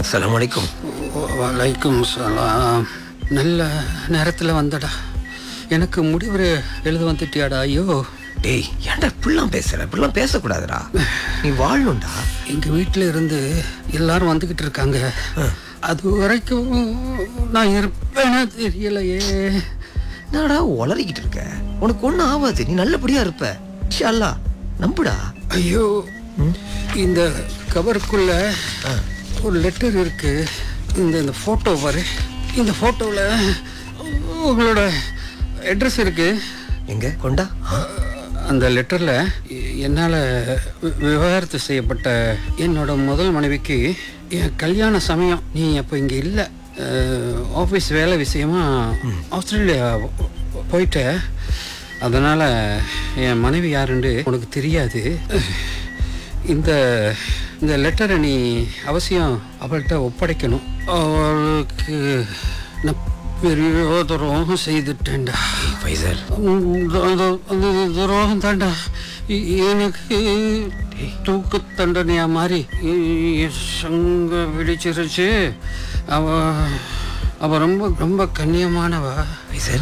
அஸ்ஸலாமு அலைக்கும் வலைக்கும் சலாம் நல்ல நேரத்தில் வந்தடா எனக்கு முடிவு எழுத வந்துட்டியாடா ஐயோ டேய் ஏன்டா இப்படிலாம் பேசுற இப்படிலாம் பேசக்கூடாதுடா நீ வாழணும்டா எங்கள் வீட்டில் இருந்து எல்லாரும் வந்துக்கிட்டு இருக்காங்க அது வரைக்கும் நான் இருப்பேனா தெரியலையே என்னடா உளறிக்கிட்டு இருக்க உனக்கு ஒன்றும் ஆகாது நீ நல்லபடியா இருப்ப இன்ஷா அல்லாஹ் நம்புடா ஐயோ இந்த கவருக்குள்ள ஒரு லெட்டர் இருக்கு இந்த இந்த ஃபோட்டோ பாரு இந்த ஃபோட்டோவில் உங்களோட அட்ரஸ் இருக்கு எங்க கொண்டா ஆ, அந்த லெட்டரில் என்னால் விவாகரத்து செய்யப்பட்ட என்னோட முதல் மனைவிக்கு என் கல்யாண சமயம் நீ அப்போ இங்கே இல்லை ஆஃபீஸ் வேலை விஷயமா ஆஸ்திரேலியா போயிட்ட அதனால் என் மனைவி யாருன்னு உனக்கு தெரியாது இந்த இந்த லெட்டரை நீ அவசியம் அவள்கிட்ட ஒப்படைக்கணும் அவளுக்கு நான் பெரிய துரோகம் செய்துட்டேன்டா ஏய், ஃபைசல் துரோகம் தாண்டா எ- எனக்கு தூக்கு தண்டனையா மாதிரி எ- சங்க பிடிச்சிருச்சு அவ அவ ரொம்ப ரொம்ப கண்ணியமானவ ஃபைசல்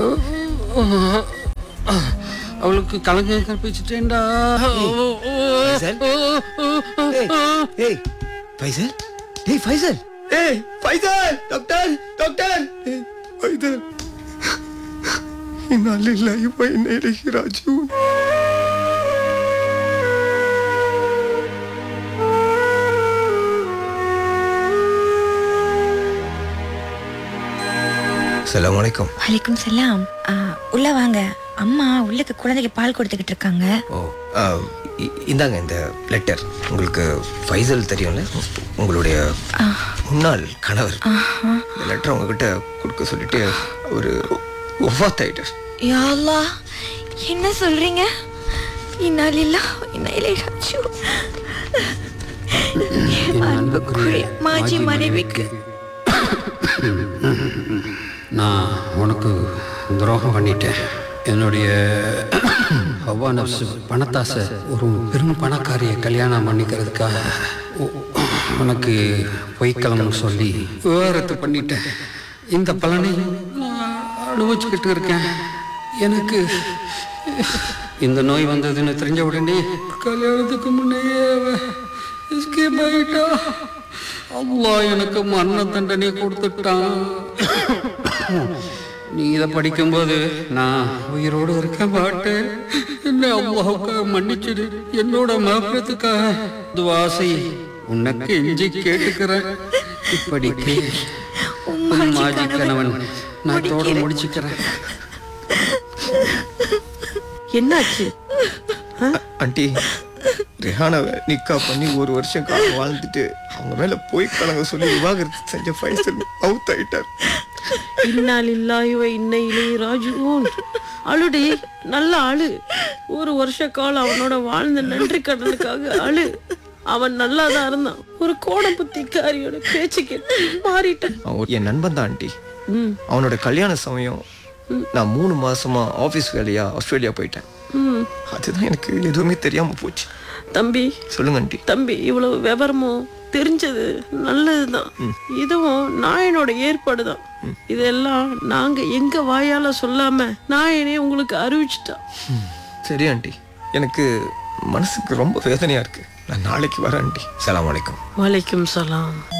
அவளுக்கு கலங்க கற்பிச்சிட்டேன்டா ஃபைசல் ஏய், ஏய் ஃபைசல் டேய் ஃபைசல் ஏய் ஃபைசல் டாக்டர் டாக்டர் ஏய், ஃபைசல் இன்னா லில்லாஹி வ இன்னா இலைஹி ராஜிஊன் அஸ்ஸலாமு அலைக்கும் வலைக்கும் சலாம் ஆ, உள்ள வாங்க அம்மா உள்ளுக்கு குழந்தைக்கு பால் கொடுத்துக்கிட்டு இருக்காங்க ஓ ஆ, இ- இந்தாங்க இந்த லெட்டர் உங்களுக்கு ஃபைசல் தெரியும்ல உங்களுடைய முன்னாள் கணவர் இந்த லெட்டர் உங்ககிட்ட கொடுக்க சொல்லிட்டு ஒரு ஒஃபாத் ஆயிட்டார் யா அல்லாஹ், என்ன சொல்றீங்க இன்னாலில்லா இன்னையிலே ராஜு அன்புக்குரிய மாஜி மனைவிக்கு நான் உனக்கு துரோகம் பண்ணிட்டேன் என்னுடைய ஹவ்வா நப்சு பணத்தாசை ஒரு பெரும் பணக்காரியை கல்யாணம் பண்ணிக்கிறதுக்காக உ- உனக்கு பொய்க்கிழமை சொல்லி விவகாரத்து பண்ணிட்டேன் இந்த பலனை நான் அனுபவிச்சுக்கிட்டு இருக்கேன் எனக்கு இந்த நோய் வந்ததுன்னு தெரிஞ்ச உடனே கல்யாணத்துக்கு முன்னையே எஸ்கேப் ஆகிட்டா அல்லாஹ் எனக்கு மரண தண்டனை கொடுத்துட்டான் நீ இதை படிக்கும்போது நான் உயிரோடு இருக்க மாட்டேன் என்ன அல்லாவுக்காக மன்னிச்சிடு என்னோட மகத்துக்காக துவாசை உனக்கு எஞ்சி கேட்டுக்கிறேன் இப்படிக்கு உன் மாஜி கணவன் நான் இதோட முடிச்சுக்கிறேன் என்னாச்சு ஆண்டி ரெஹானாவை நிக்கா பண்ணி ஒரு வருஷம் காலம் வாழ்ந்துட்டு அவங்க மேல போய் கலங்க சொல்லி விவாகரத்து செஞ்ச ஃபைசல் அவுட் ஆயிட்டார் இன்னால் இல்லாயுவ இன்னையிலே ராஜுவும் அழுடி நல்ல அழு ஒரு வருஷ காலம் அவனோட வாழ்ந்த நன்றி கடனுக்காக அழு அவன் நல்லா தான் இருந்தான் ஒரு கோண புத்திக்காரியோட பேச்சு கேட்டு மாறிட்டான் அவன் என் நண்பன் தான் ஆண்டி ம் அவனோட கல்யாண சமயம் நான் மூணு மாசமா ஆபீஸ் வேலையா ஆஸ்திரேலியா போயிட்டேன் ம் அதுதான் எனக்கு எதுவுமே தெரியாம போச்சு தம்பி சொல்லுங்க ஆண்டி தம்பி இவ்வளவு விவரமும் தெரிஞ்சது நல்லதுதான் இதுவும் நாயனோட ஏற்பாடு தான் இதெல்லாம் நாங்க எங்க வாயால சொல்லாம நாயனே உங்களுக்கு அறிவிச்சிட்டான் சரி ஆண்டி எனக்கு மனசுக்கு ரொம்ப வேதனையா இருக்கு நான் நாளைக்கு வரேன் ஆண்டி சலாம் வலைக்கம் வலைக்கும் சலாம்